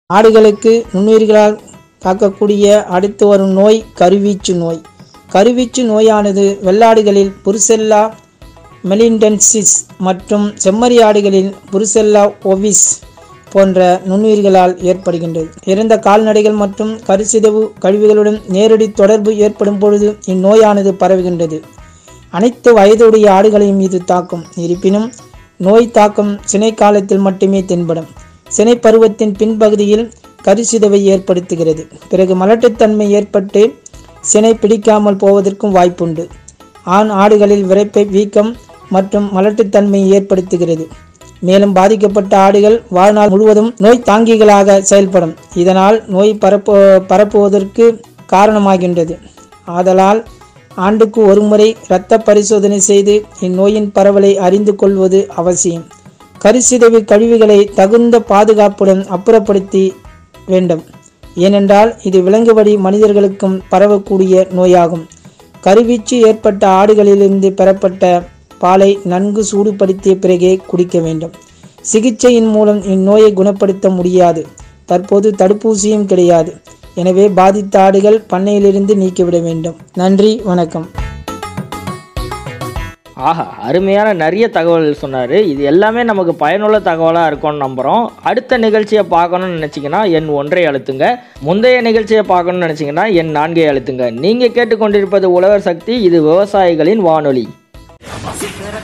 ஆடுகளுக்கு நுண்ணுயிர்களால் தாக்கக்கூடிய அடுத்து வரும் நோய் கருவீச்சு நோய் கருவீச்சு நோயானது வெள்ளாடுகளில் புருசெல்லா மெலிண்டன்சிஸ் மற்றும் செம்மறி ஆடுகளில் புருசெல்லா ஒவிஸ் போன்ற நுண்ணுயிர்களால் ஏற்படுகின்றது இறந்த கால்நடைகள் மற்றும் கருச்சிதைவு கழிவுகளுடன் நேரடி தொடர்பு ஏற்படும் பொழுது இந்நோயானது பரவுகின்றது அனைத்து வயதுடைய ஆடுகளையும் இது தாக்கும் இருப்பினும் நோய் தாக்கம் சினை காலத்தில் மட்டுமே தென்படும் சினை பருவத்தின் பின்பகுதியில் கருச்சிதைவை ஏற்படுத்துகிறது பிறகு மலட்டுத்தன்மை ஏற்பட்டு சினை பிடிக்காமல் போவதற்கும் வாய்ப்புண்டு ஆண் ஆடுகளில் விரைப்பை வீக்கம் மற்றும் மலட்டுத்தன்மையை ஏற்படுத்துகிறது மேலும் பாதிக்கப்பட்ட ஆடுகள் வாழ்நாள் முழுவதும் நோய் தாங்கிகளாக செயல்படும் இதனால் நோய் பரப்பு பரப்புவதற்கு காரணமாகின்றது ஆதலால் ஆண்டுக்கு ஒருமுறை இரத்த பரிசோதனை செய்து இந்நோயின் பரவலை அறிந்து கொள்வது அவசியம் கருச்சிதைவு கழிவுகளை தகுந்த பாதுகாப்புடன் அப்புறப்படுத்தி வேண்டும் ஏனென்றால் இது விலங்குவழி மனிதர்களுக்கும் பரவக்கூடிய நோயாகும் கருவீச்சு ஏற்பட்ட ஆடுகளிலிருந்து பெறப்பட்ட பாலை நன்கு சூடுபடுத்திய பிறகே குடிக்க வேண்டும் சிகிச்சையின் மூலம் இந்நோயை குணப்படுத்த முடியாது தற்போது தடுப்பூசியும் கிடையாது எனவே பாதித்த ஆடுகள் பண்ணையிலிருந்து நீக்கிவிட வேண்டும் நன்றி வணக்கம் ஆஹா அருமையான நிறைய தகவல் சொன்னார் இது எல்லாமே நமக்கு பயனுள்ள தகவலாக இருக்கும்னு நம்புகிறோம் அடுத்த நிகழ்ச்சியை பார்க்கணும்னு நினச்சிங்கன்னா எண் ஒன்றை அழுத்துங்க முந்தைய நிகழ்ச்சியை பார்க்கணும்னு நினச்சிங்கன்னா எண் நான்கை அழுத்துங்க நீங்கள் கேட்டுக்கொண்டிருப்பது உழவர் சக்தி இது விவசாயிகளின் வானொலி சிகர